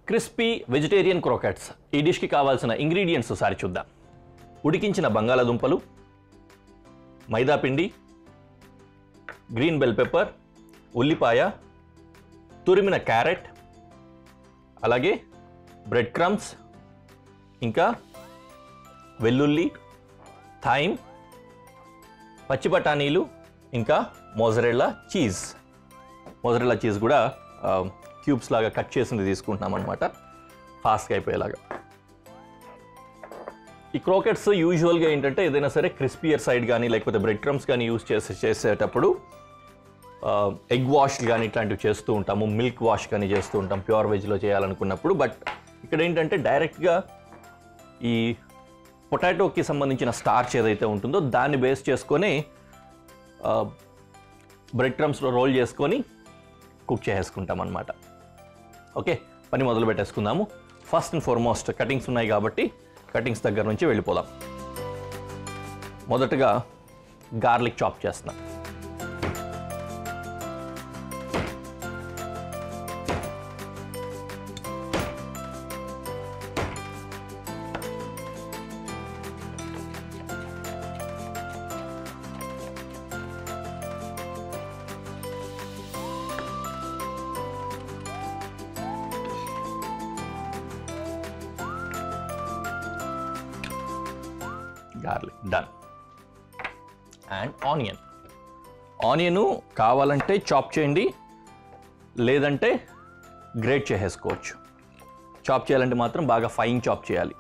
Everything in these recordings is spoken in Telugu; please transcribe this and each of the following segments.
క్రిస్పీ వెజిటేరియన్ క్రోకెట్స్ ఈ డిష్కి కావాల్సిన ఇంగ్రీడియంట్స్ ఒకసారి చూద్దాం ఉడికించిన బంగాళాదుంపలు మైదా పిండి గ్రీన్ బెల్ పెప్పర్ ఉల్లిపాయ తురిమిన క్యారెట్ అలాగే బ్రెడ్ క్రమ్స్ ఇంకా వెల్లుల్లి థైమ్ పచ్చి బఠానీలు ఇంకా మోజరెల్లా చీజ్ మోజరెల్లా చీజ్ కూడా క్యూబ్స్ లాగా కట్ చేసింది తీసుకుంటున్నాం అనమాట ఫాస్ట్గా అయిపోయేలాగా ఈ క్రోకెట్స్ యూజువల్గా ఏంటంటే ఏదైనా సరే క్రిస్పియర్ సైడ్ కానీ లేకపోతే బ్రెడ్ క్రమ్స్ కానీ యూస్ చేసే చేసేటప్పుడు ఎగ్ వాష్ కానీ ఇట్లాంటివి చేస్తూ ఉంటాము మిల్క్ వాష్ కానీ చేస్తూ ఉంటాం ప్యూర్ వెజ్లో చేయాలనుకున్నప్పుడు బట్ ఇక్కడ ఏంటంటే డైరెక్ట్గా ఈ పొటాటోకి సంబంధించిన స్టార్చ్ ఏదైతే ఉంటుందో దాన్ని బేస్ చేసుకొని బ్రెడ్ క్రమ్స్లో రోల్ చేసుకొని కుక్ చేసుకుంటాం అనమాట ఓకే పని మొదలు పెట్టేసుకుందాము ఫస్ట్ అండ్ ఫార్మోస్ట్ కటింగ్స్ ఉన్నాయి కాబట్టి కటింగ్స్ దగ్గర నుంచి వెళ్ళిపోదాం మొదటగా గార్లిక్ చాప్ చేస్తున్నాం garlic done and onion onion కావాలంటే చాప్ చేయండి లేదంటే గ్రేట్ చేసేసుకోవచ్చు చాప్ చేయాలంటే మాత్రం బాగా ఫైన్ చాప్ చేయాలి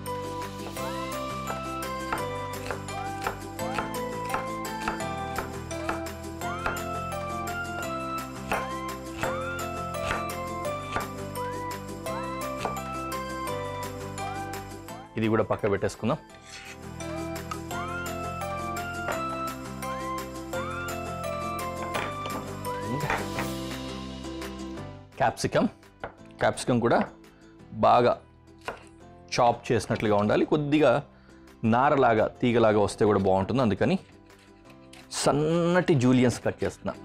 ఇది కూడా పక్క పెట్టేసుకుందాం క్యాప్సికమ్ క్యాప్సికమ్ కూడా బాగా చాప్ చేసినట్లుగా ఉండాలి కొద్దిగా నారలాగా తీగలాగా వస్తే కూడా బాగుంటుంది అందుకని సన్నటి జూలియన్స్ కట్ చేస్తున్నా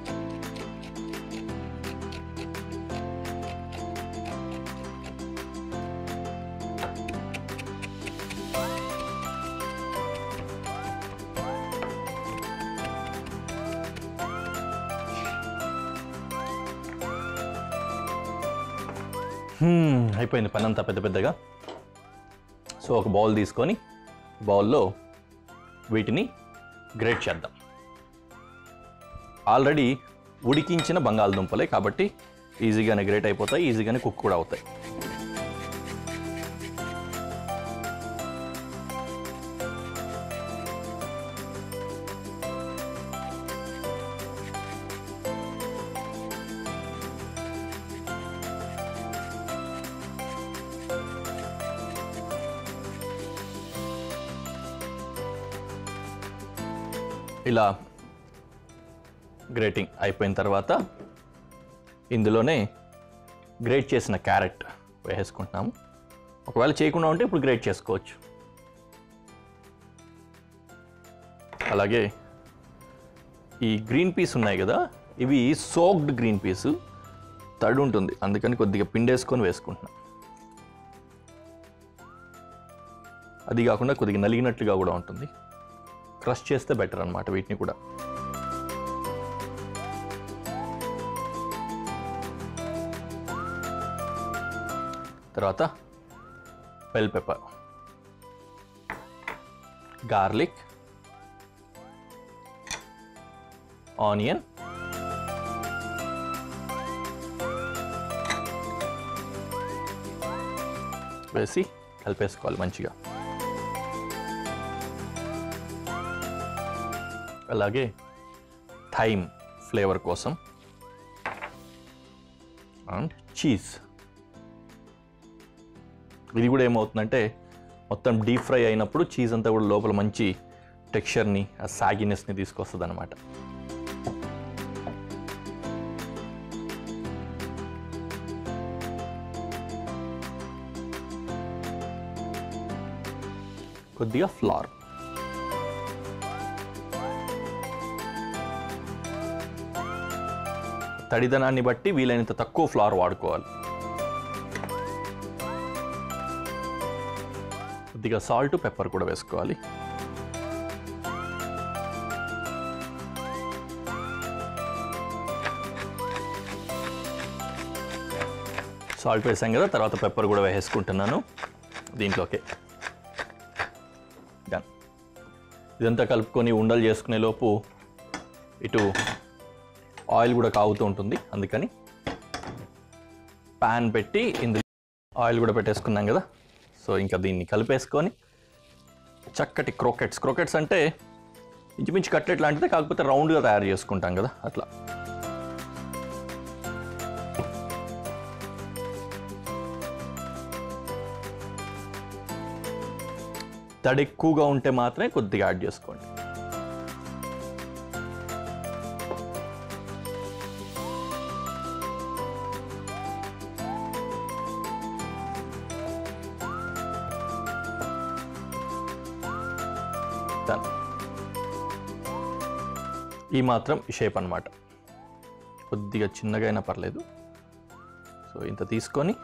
హ్మ్, అయిపోయింది పని అంతా పెద్ద పెద్దగా సో ఒక బౌల్ తీసుకొని బౌల్లో వీటిని గ్రేట్ చేద్దాం ఆల్రెడీ ఉడికించిన బంగాళదుంపలే కాబట్టి ఈజీగానే గ్రేట్ అయిపోతాయి ఈజీగానే కుక్ కూడా అవుతాయి ఇలా గ్రేటింగ్ అయిపోయిన తర్వాత ఇందులోనే గ్రేట్ చేసిన క్యారెట్ వేసేసుకుంటున్నాము ఒకవేళ చేయకుండా ఉంటే ఇప్పుడు గ్రేట్ చేసుకోవచ్చు అలాగే ఈ గ్రీన్ పీస్ ఉన్నాయి కదా ఇవి సోక్డ్ గ్రీన్ పీస్ తడి ఉంటుంది అందుకని కొద్దిగా పిండేసుకొని వేసుకుంటున్నాం అది కాకుండా కొద్దిగా నలిగినట్లుగా కూడా ఉంటుంది క్రష్ చేస్తే బెటర్ అనమాట వీటిని కూడా తర్వాత బెల్ పెప్పర్ గార్లిక్ ఆనియన్ వేసి కలిపేసుకోవాలి మంచిగా అలాగే థైమ్ ఫ్లేవర్ కోసం అండ్ చీజ్ ఇది కూడా ఏమవుతుందంటే మొత్తం డీప్ ఫ్రై అయినప్పుడు చీజ్ అంతా కూడా లోపల మంచి టెక్స్చర్ని ఆ సాగినెస్ని తీసుకొస్తుంది అనమాట కొద్దిగా ఫ్లవర్ తడిదనాన్ని బట్టి వీలైనంత తక్కువ ఫ్లవర్ వాడుకోవాలి కొద్దిగా సాల్ట్ పెప్పర్ కూడా వేసుకోవాలి సాల్ట్ వేసాం కదా తర్వాత పెప్పర్ కూడా వేసేసుకుంటున్నాను దీంట్లోకి డన్ ఇదంతా కలుపుకొని ఉండలు చేసుకునే లోపు ఇటు ఆయిల్ కూడా కాగుతూ ఉంటుంది అందుకని ప్యాన్ పెట్టి ఇందులో ఆయిల్ కూడా పెట్టేసుకున్నాం కదా సో ఇంకా దీన్ని కలిపేసుకొని చక్కటి క్రోకెట్స్ క్రోకెట్స్ అంటే ఇంచుమించు కట్లెట్ లాంటిదే కాకపోతే రౌండ్గా తయారు చేసుకుంటాం కదా అట్లా తడి ఎక్కువగా ఉంటే మాత్రమే కొద్దిగా యాడ్ చేసుకోండి Done. ఈ మాత్రం షేప్ అన్నమాట కొద్దిగా చిన్నగా అయినా పర్లేదు సో ఇంత తీసుకొని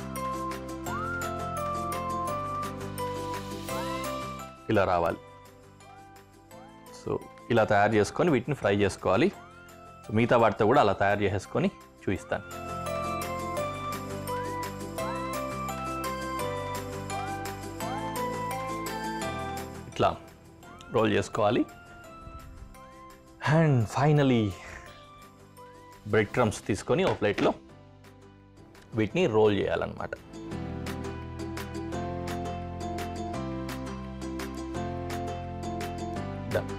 ఇలా రావాలి సో ఇలా తయారు చేసుకొని వీటిని ఫ్రై చేసుకోవాలి సో మిగతా వాటితో కూడా అలా తయారు చేసేసుకొని చూపిస్తాను ఇట్లా రోల్ చేసుకోవాలి అండ్ ఫైనలీ బ్రెడ్ క్రమ్స్ తీసుకొని ఒక ప్లేట్లో వీటిని రోల్ చేయాలన్నమాట Done.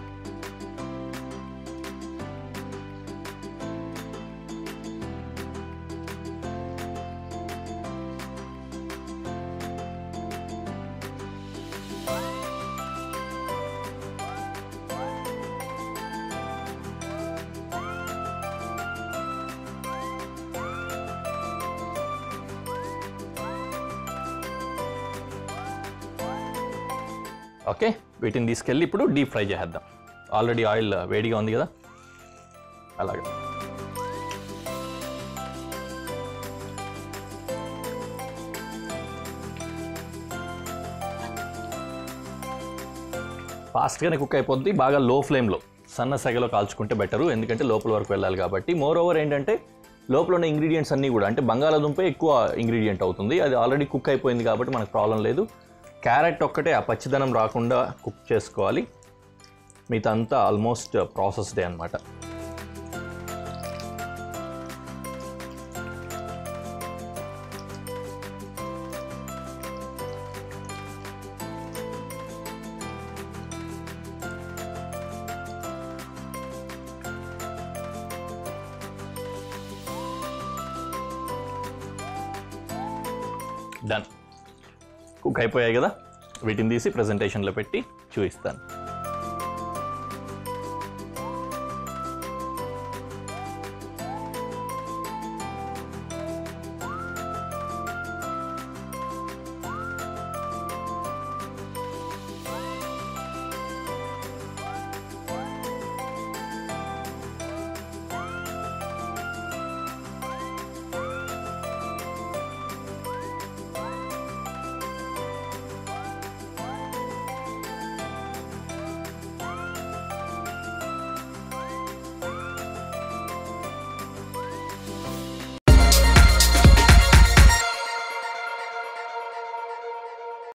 ఓకే వీటిని తీసుకెళ్ళి ఇప్పుడు డీప్ ఫ్రై చేసేద్దాం ఆల్రెడీ ఆయిల్ వేడిగా ఉంది కదా అలాగే ఫాస్ట్గానే కుక్ అయిపోద్ది బాగా లో ఫ్లేమ్లో సన్న సెగలో కాల్చుకుంటే బెటరు ఎందుకంటే లోపల వరకు వెళ్ళాలి కాబట్టి మోర్ ఓవర్ ఏంటంటే లోపల ఉన్న ఇంగ్రీడియంట్స్ అన్నీ కూడా అంటే బంగాళాదుంపే ఎక్కువ ఇంగ్రీడియంట్ అవుతుంది అది ఆల్రెడీ కుక్ అయిపోయింది కాబట్టి మనకు ప్రాబ్లం లేదు క్యారెట్ ఒక్కటే ఆ పచ్చిదనం రాకుండా కుక్ చేసుకోవాలి మిగతా అంతా ఆల్మోస్ట్ ప్రాసెస్డే అనమాట డన్ కుక్ అయిపోయాయి కదా వీటిని తీసి ప్రజెంటేషన్లో పెట్టి చూపిస్తాను